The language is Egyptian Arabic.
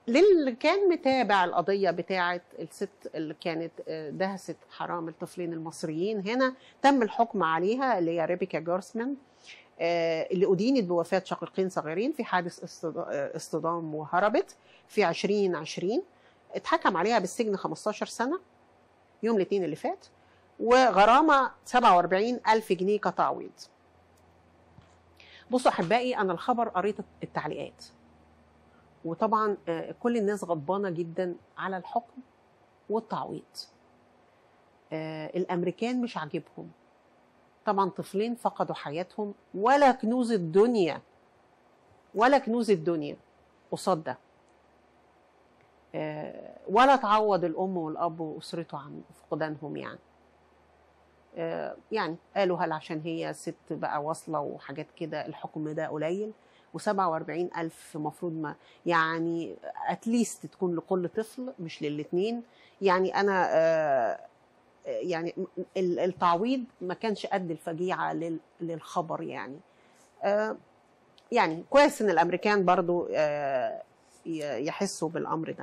للي كان متابع القضيه بتاعه الست اللي كانت آه، دهست حرام الطفلين المصريين هنا تم الحكم عليها اللي هي ريبيكا جورسمان آه، اللي أدينت بوفاة شقيقين صغيرين في حادث اصطدا- آه، اصطدام وهربت في 2020 اتحكم عليها بالسجن 15 سنة يوم الاثنين اللي فات وغرامة 47 ألف جنيه كتعويض بصوا أحبائي أنا الخبر قريت التعليقات وطبعا آه، كل الناس غضبانة جدا على الحكم والتعويض آه، الأمريكان مش عاجبهم طبعا طفلين فقدوا حياتهم ولا كنوز الدنيا ولا كنوز الدنيا قصاد ده آه، ولا تعوض الام والاب واسرته عن فقدانهم يعني آه، يعني قالوا هل عشان هي ست بقى واصله وحاجات كده الحكم ده قليل و47 ألف مفروض ما يعني اتليست تكون لكل طفل مش للاثنين يعني أنا آه، يعني ال- التعويض ما كانش قد الفجيعة لل- للخبر يعني آه، يعني كويس ان الامريكان برضو آه، ي- يحسوا بالامر ده